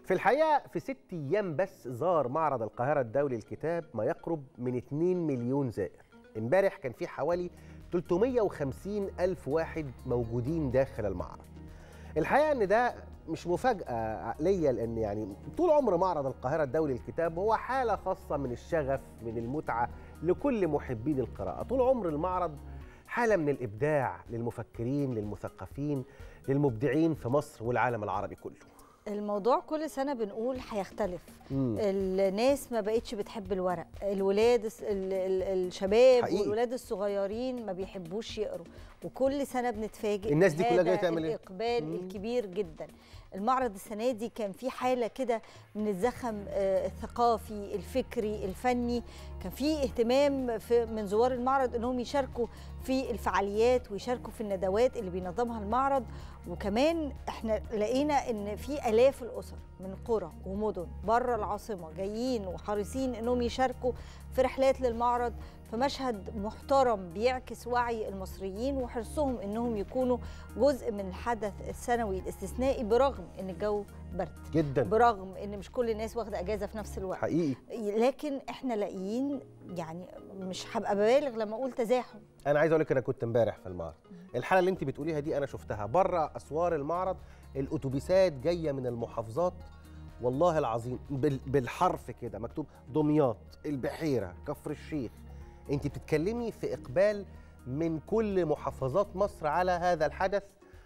في الحقيقة في ست أيام بس زار معرض القاهرة الدولي للكتاب ما يقرب من 2 مليون زائر امبارح كان في حوالي 350 ألف واحد موجودين داخل المعرض الحقيقة أن ده مش مفاجأة ليا لأن يعني طول عمر معرض القاهرة الدولي للكتاب هو حالة خاصة من الشغف من المتعة لكل محبين القراءة طول عمر المعرض حالة من الإبداع للمفكرين للمثقفين للمبدعين في مصر والعالم العربي كله الموضوع كل سنة بنقول هيختلف مم. الناس ما بقتش بتحب الورق الولاد الس- ال- ال- الشباب حقيقي. والولاد الصغيرين ما بيحبوش يقروا وكل سنة بنتفاجئ الناس دي كلها بهذا جاية تعمل إيه؟ الإقبال مم. الكبير جدا المعرض السنة دي كان في حالة كده من الزخم آه، الثقافي الفكري الفني كان في اهتمام في من زوار المعرض انهم يشاركوا في الفعاليات ويشاركوا في الندوات اللي بينظمها المعرض وكمان احنا لقينا ان في الاف الاسر من قرى ومدن بره العاصمه جايين وحريصين انهم يشاركوا في رحلات للمعرض في مشهد محترم بيعكس وعي المصريين وحرصهم انهم يكونوا جزء من الحدث السنوي الاستثنائي برغم ان الجو برد جدا برغم ان مش كل الناس واخده اجازه في نفس الوقت حقيقي لكن احنا لاقيين يعني مش هبقى ببالغ لما اقول تزاحم انا عايز اقول لك انا كنت امبارح في المعرض الحاله اللي انت بتقوليها دي انا شفتها بره اسوار المعرض الاتوبيسات جايه من المحافظات والله العظيم بال- بالحرف كده مكتوب دمياط البحيره كفر الشيخ انت بتتكلمي في اقبال من كل محافظات مصر على هذا الحدث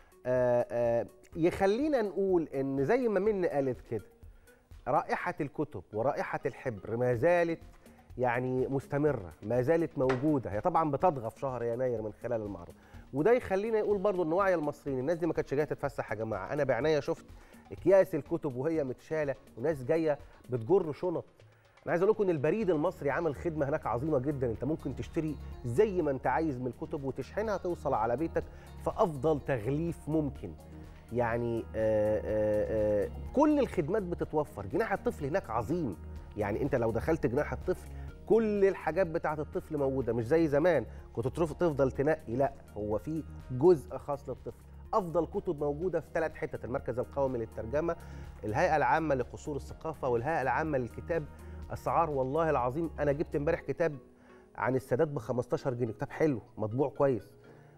آآ آآ يخلينا نقول ان زي ما من قالت كده رائحه الكتب ورائحه الحبر ما زالت يعني مستمرة ما زالت موجودة هي طبعا بتضغى في شهر يناير من خلال المعرض وده يخلينا يقول برضو ان وعي المصريين الناس دي ما كانتش جايه تتفسح يا جماعه انا بعناية شفت اكياس الكتب وهي متشاله وناس جايه بتجر شنط انا عايز اقول لكم ان البريد المصري عامل خدمه هناك عظيمه جدا انت ممكن تشتري زي ما انت عايز من الكتب وتشحنها توصل على بيتك في افضل تغليف ممكن يعني آآ آآ آآ كل الخدمات بتتوفر جناح الطفل هناك عظيم يعني انت لو دخلت جناح الطفل كل الحاجات بتاعه الطفل موجوده مش زي زمان كنت تروح تفضل تنقي لا هو في جزء خاص للطفل افضل كتب موجوده في ثلاث حتت المركز القومي للترجمه الهيئه العامه لقصور الثقافه والهيئه العامه للكتاب اسعار والله العظيم انا جبت امبارح كتاب عن السادات ب 15 جنيه كتاب حلو مطبوع كويس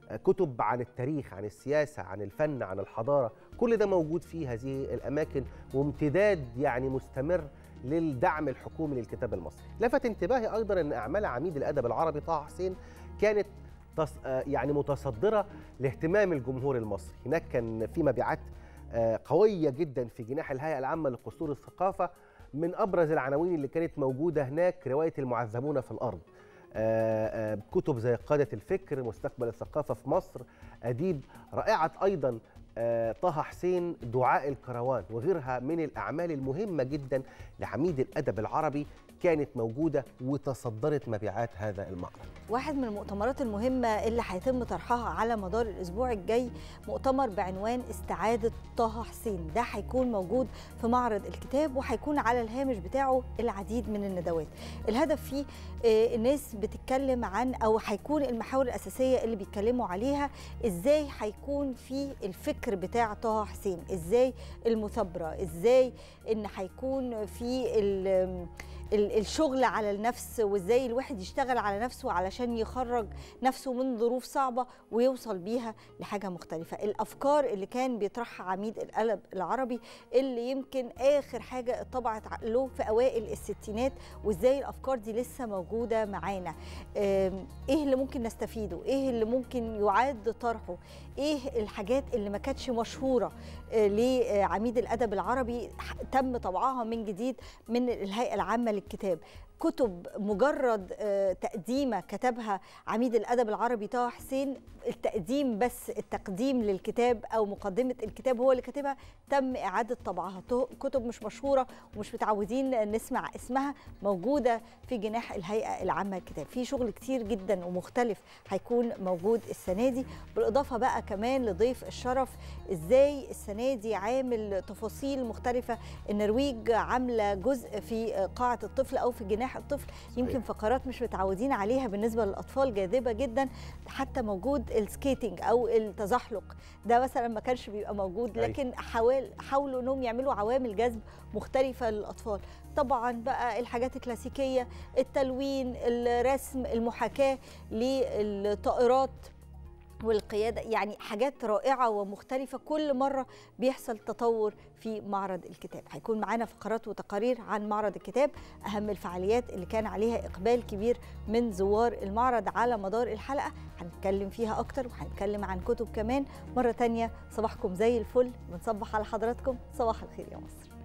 كتب عن التاريخ عن السياسة عن الفن عن الحضارة كل ده موجود في هذه الأماكن وامتداد يعني مستمر للدعم الحكومي للكتاب المصري لفت انتباهي أيضا أن أعمال عميد الأدب العربي طه حسين كانت تص... آه يعني متصدرة لاهتمام الجمهور المصري هناك كان في مبيعات آه قوية جدا في جناح الهيئة العامة لقصور الثقافة من أبرز العناوين اللي كانت موجودة هناك رواية المعذبون في الأرض آه، آه، كتب زي قادة الفكر مستقبل الثقافة في مصر أديب رائعة أيضا آه، طه حسين دعاء الكروان وغيرها من الأعمال المهمة جدا لعميد الأدب العربي كانت موجودة وتصدرت مبيعات هذا المعرض واحد من المؤتمرات المهمة اللي هيتم طرحها على مدار الأسبوع الجاي مؤتمر بعنوان استعادة طه حسين ده هيكون موجود في معرض الكتاب وهيكون على الهامش بتاعه العديد من الندوات الهدف فيه آه، الناس بتتكلم عن أو هيكون المحاور الأساسية اللي بيتكلموا عليها إزاي هيكون في الفكر بتاع طه حسين إزاي المثابرة إزاي إن هيكون في ال- ال- الشغل على النفس وازاي الواحد يشتغل على نفسه علشان يخرج نفسه من ظروف صعبه ويوصل بيها لحاجه مختلفه الافكار اللي كان بيطرحها عميد القلب العربي اللي يمكن اخر حاجه اتطبعت له في اوائل الستينات وازاي الافكار دي لسه موجوده معانا آم، ايه اللي ممكن نستفيده ايه اللي ممكن يعاد طرحه ايه الحاجات اللي ما كانتش مشهوره آه، لعميد الادب العربي ح- تم طبعها من جديد من الهيئه العامه للكتاب كتب مجرد آه، تقديمه كتبها عميد الادب العربي طه حسين التقديم بس التقديم للكتاب او مقدمه الكتاب هو اللي كاتبها تم اعاده طبعها تو- كتب مش مشهوره ومش متعودين نسمع اسمها موجوده في جناح الهيئه العامه للكتاب في شغل كتير جدا ومختلف هيكون موجود السنه دي بالاضافه بقى كمان لضيف الشرف ازاي السنه دي عامل تفاصيل مختلفه النرويج عامله جزء في قاعه الطفل او في جناح جناح الطفل يمكن فقرات مش متعودين عليها بالنسبه للاطفال جاذبه جدا حتى موجود السكيتنج او التزحلق ده مثلا ما كانش بيبقى موجود أيوة. لكن حاول حاولوا انهم يعملوا عوامل جذب مختلفه للاطفال طبعا بقى الحاجات الكلاسيكيه التلوين الرسم المحاكاه للطائرات والقياده يعني حاجات رائعه ومختلفه كل مره بيحصل تطور في معرض الكتاب هيكون معانا فقرات وتقارير عن معرض الكتاب اهم الفعاليات اللي كان عليها اقبال كبير من زوار المعرض على مدار الحلقه هنتكلم فيها اكتر وهنتكلم عن كتب كمان مره تانية صباحكم زي الفل بنصبح على حضراتكم صباح الخير يا مصر